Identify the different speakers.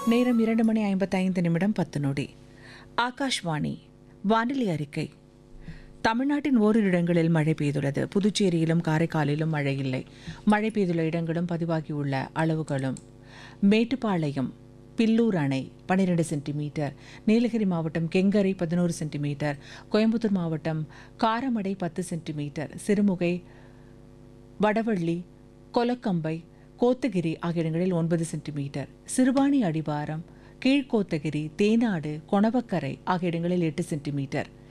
Speaker 1: நேரம் இரண்டு மணி ஐம்பத்தைந்து நிமிடம் பத்து நொடி ஆகாஷ்வாணி வானிலை அறிக்கை தமிழ்நாட்டின் ஓரிரு இடங்களில் மழை பெய்துள்ளது புதுச்சேரியிலும் காரைக்காலிலும் மழை இல்லை மழை பெய்துள்ள இடங்களும் பதிவாகியுள்ள அளவுகளும் மேட்டுப்பாளையம் பில்லூர் அணை பன்னிரெண்டு சென்டிமீட்டர் நீலகிரி மாவட்டம் கெங்கரை பதினோரு சென்டிமீட்டர் கோயம்புத்தூர் மாவட்டம் காரமடை பத்து சென்டிமீட்டர் சிறுமுகை வடவள்ளி கொலக்கம்பை கோத்தகிரி ஆகிய இடங்களில் ஒன்பது சென்டிமீட்டர் சிறுபாணி அடிவாரம் கீழ்கோத்தகிரி தேனாடு கொணவக்கரை ஆகிய இடங்களில் எட்டு சென்டிமீட்டர்